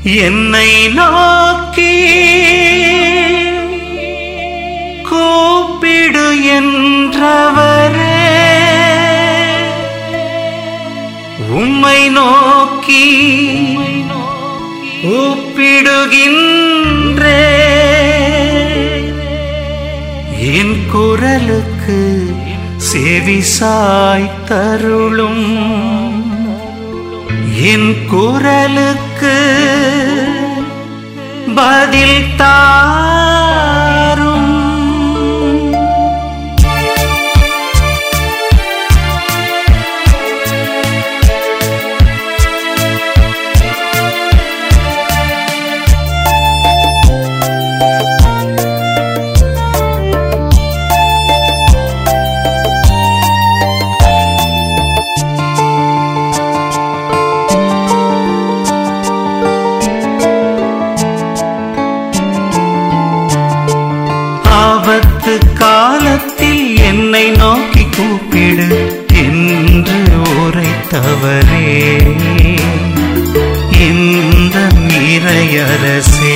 என்னை நோக்கி கூப்பிடு என்றவரே உம்மை நோக்கி கூப்பிடுகின்றே என் குரலுக்கு செவிசாய் தருளும் என் குரலுக்கு பதில் தாரும் ஆபத்து காலத்தில் என்னை நோக்கி கூப்பிடு என்று உரைத்தவரே இந்த இறையரசே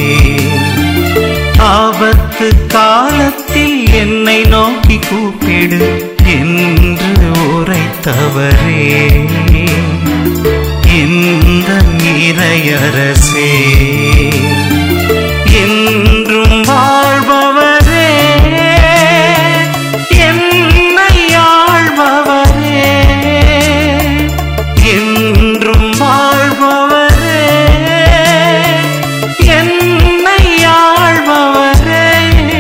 ஆபத்து காலத்தில் என்னை நோக்கி கூப்பிடு என்று உரைத்தவரே இந்த இறையரசே என்றும் வாழ்பவரே என்னை ஆள்பவரே என்றும் வாழ்பவரே என்னை ஆள்பவரே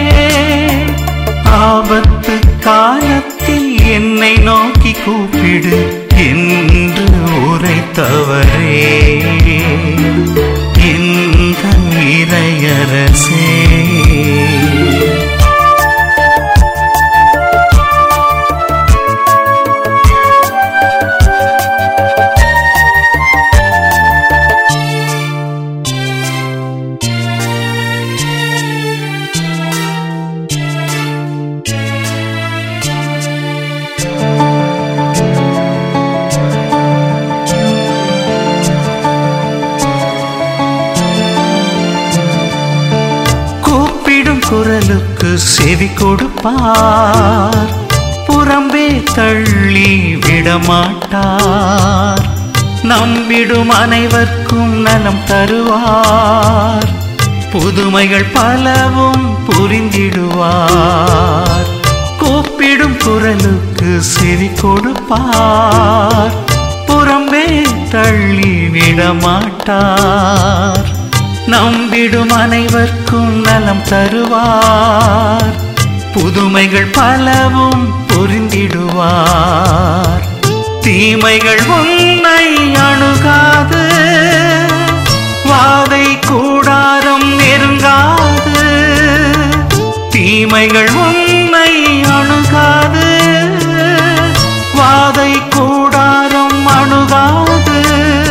ஆபத்து காலத்தில் என்னை நோக்கி கூப்பிடு என்று உரைத்தவரே இந்த இறையரசே கூப்பிடும் குரலுக்கு செவி கொடுப்பார் புறம்பே தள்ளி விடமாட்டார் நம்பிடும் அனைவர்க்கும் நலம் தருவார் புதுமைகள் பலவும் புரிந்திடுவார் கூப்பிடும் குரலுக்கு செவி கொடுப்பார் புறம்பே தள்ளி விடமாட்டார் நம்பிடும் அனைவர்க்கும் நலம் தருவார் புதுமைகள் பலவும் புரிந்திடுவார் தீமைகள் உன்னை அணுகாது வாதை கூடாரம் நெருங்காது தீமைகள் உன்னை அணுகாது வாதை கூடாரம் அணுகாது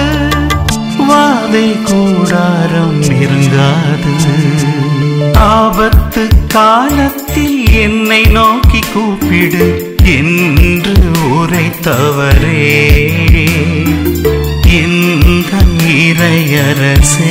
வாதை கூடாரம் நெருங்காது ஆபத்து காலத்தில் என்னை நோக்கி கூப்பிடு என்று உரைத்தவரே இந்த இறையரசே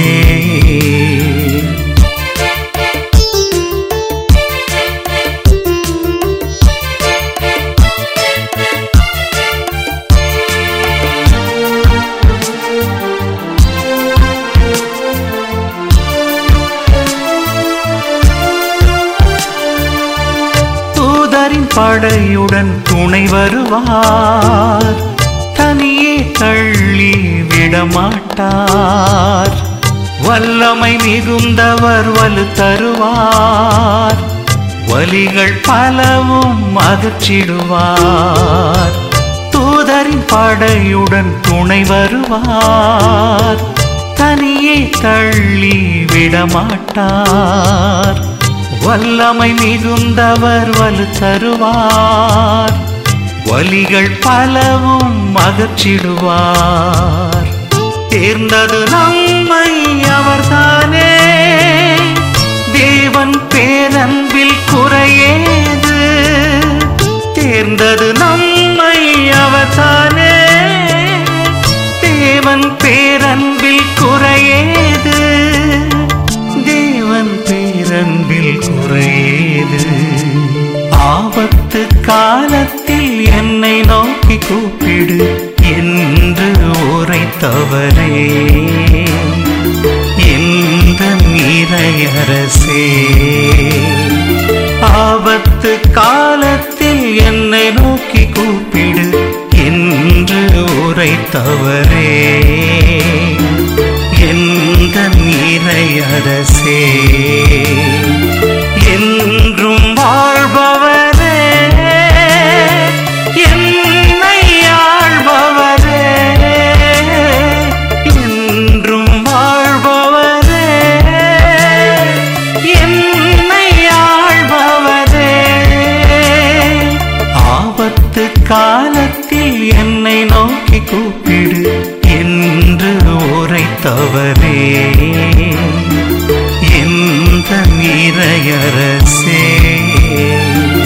தூதரின் படையுடன் துணை வருவார் தனியே தள்ளி விடமாட்டார் வல்லமை மிகுந்தவர் வலு தருவார் வலிகள் பலவும் அகற்றிடுவார் தூதரின் படையுடன் துணை வருவார் தனியே தள்ளி விடமாட்டார் வல்லமை மிகுந்தவர் வலு தருவார் வலிகள் பலவும் அகற்றிடுவார் தேர்ந்தது நம்மை அவர்தானே தேவன் பேரன்பில் குறையேது தேர்ந்தது நம்மை அவர்தானே தேவன் பேரன்பில் குறையேது நோக்கி கூப்பிடு என்று உரைத்தவரே இந்த மீறையரசே ஆபத்து காலத்தில் என்னை நோக்கி கூப்பிடு என்று உரைத்தவரே எந்த நீரையரசே என்றும் வாழ்பவரே என்னை ஆள்பவரே என்றும் வாழ்பவரே என்னை ஆள்பவரே ஆபத்து காலத்தில் என்னை நோக்கி கூப்பிடு என்று உரைத்தவரே எந்த நீரையரசே